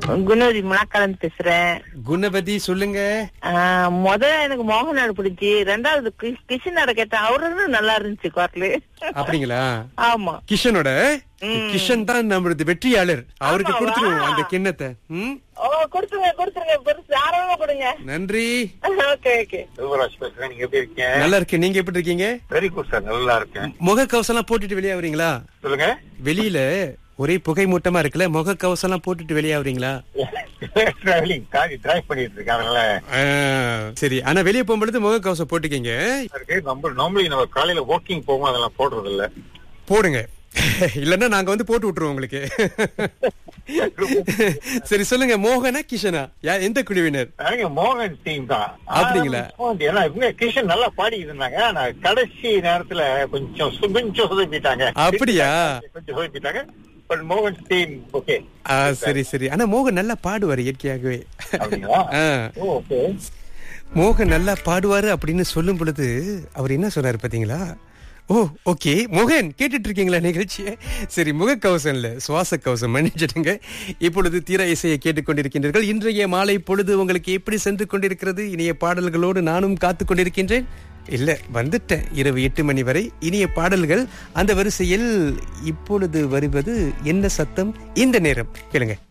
குணவதி முனாக்காலன் பேசுறேன் குணபதி சொல்லுங்க ஆஹ் முத எனக்கு மோகனாடு பிடிச்சி ரெண்டாவது கிஷ்- கிஷனோட கேட்டேன் அவரும் நல்லா இருந்துச்சு குரலு அப்படிங்களா ஆமா கிஷனோட கிஷன் தான் நம்மளது வெற்றியாளர் அவருக்கு ஆமாவா? கொடுத்துருவோம் அந்த கிண்ணத்தை ம்? ஓ கொடுத்துருங்க கொடுத்துருங்க பெருசு தாராளமா கொடுங்க நன்றி ஓகே ஓகே செல்வராஜ் பேசுறேன் நீங்க எப்படி இருக்கீங்க நல்லா இருக்கு நீங்க எப்படி இருக்கீங்க வெரி குட் சார் நல்லா இருக்கேன் முக கவசம்லாம் போட்டுட்டு வெளியாவறீங்களா சொல்லுங்க வெளியில ஒரே புகை மூட்டமா இருக்குல்ல முக கவசம்லாம் போட்டுட்டு வெளியாவறீங்களா டிராவலிங் கார் டிரைவ் பண்ணிட்டு இருக்கேன் அதனால ஆ, சரி ஆனா வெளிய போகும்பொழுது முக கவசம் போட்டுக்கீங்க இருக்கு நம்ம நார்மலி நம்ம காலையில வாக்கிங் போவோம் அதெல்லாம் போடுறது இல்ல போடுங்க இல்லன்னா நாங்க வந்து போட்டு விட்டுருவோம் உங்களுக்கு சரி சொல்லுங்க மோகனா கிஷனா யா எந்த குழுவினர் எனக்கு மோகன் டீம் தான் அப்படிங்களா? ஆனா, ஏன்னா இவங்க கிஷன் நல்லா பாடி இருந்தாங்க ஆனா கடைசி நேரத்துல கொஞ்சம் சு- கொஞ்சம் சொதப்பிட்டாங்க அப்படியா? கொஞ்சம் சொதப்பிட்டாங்க பட் மோகன் டீம் ஓகே ஆ, சரி சரி ஆனா மோகன் நல்லா பாடுவாரு இயற்கையாகவே அப்படிங்களா ஆ, ஓகே மோகன் நல்லா பாடுவாரு அப்படின்னு சொல்லும் பொழுது அவர் என்ன சொன்னாரு பாத்தீங்களா ஓ ஓகே மோகன் கேட்டுட்டு இருக்கீங்களா நிகழ்ச்சியை சரி முகக்கவசம் இல்ல சுவாச கவசம் மன்னிச்சிடுங்க இப்பொழுது தீர இசையை கேட்டுக்கொண்டிருக்கின்றீர்கள் இன்றைய மாலை பொழுது உங்களுக்கு எப்படி சென்று கொண்டிருக்கிறது இனிய பாடல்களோடு நானும் காத்து கொண்டிருக்கின்றேன் இல்ல வந்துட்டேன் இரவு எட்டு மணி வரை இனிய பாடல்கள் அந்த வரிசையில் இப்பொழுது வருவது என்ன சத்தம் இந்த நேரம் கேளுங்க